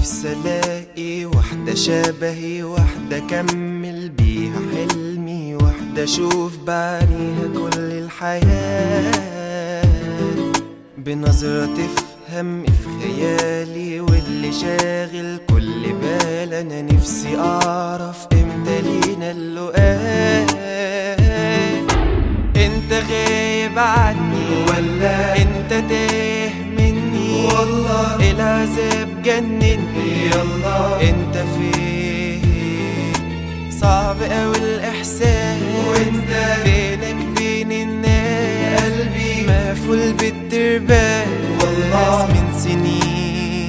نفسي الاقي واحدة شبهي واحدة اكمل بيها حلمي واحدة اشوف بعينيها كل الحياة بنظرة تفهم في خيالي واللي شاغل كل بال انا نفسي اعرف امتى لينا اللقاء انت غايب عني ولا انت تاه مني والله العذاب جنني يلا انت فين صعب اوي الاحساس وانت فينك بين الناس قلبي مقفول بالتربان والله من سنين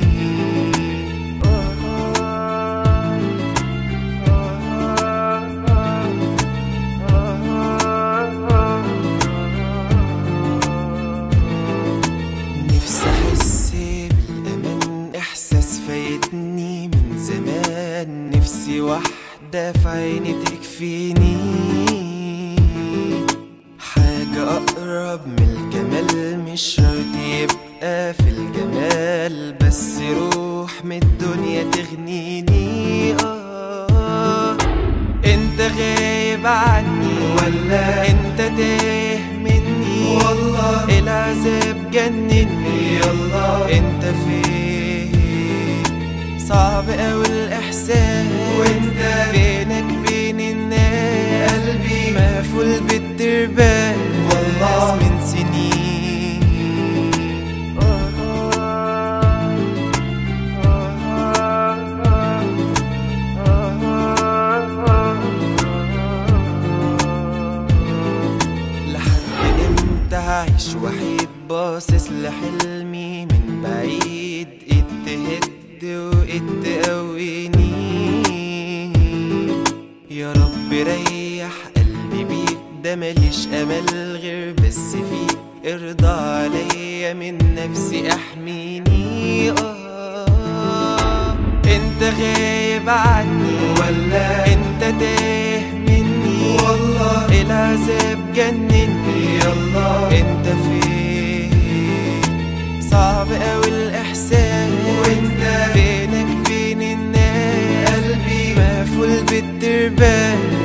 نفسي احس بالامان احساس فايتني من زمان نفسي واحدة في عيني تكفيني حاجة اقرب من الجمال مش شرط يبقى في الجمال بس روح من الدنيا تغنيني آه انت غايب عني ولا انت تاه مني والله العذاب جنني يلا انت فين صعب اوي الاحساس وانت فينك بين الناس قلبي مقفول بالتربان والله من سنين لحد امتى هعيش وحيد باصص لحلمي من بعيد اتهد واتقويني يا رب ريح قلبي بيك ده ماليش امل غير بس فيك ارضى عليا من نفسي احميني اه انت غايب عني ولا انت تاه مني والله العذاب جنني يلا انت فين صعب اوي الاحساس وانت فينك بين الناس قلبي مقفول بالتربان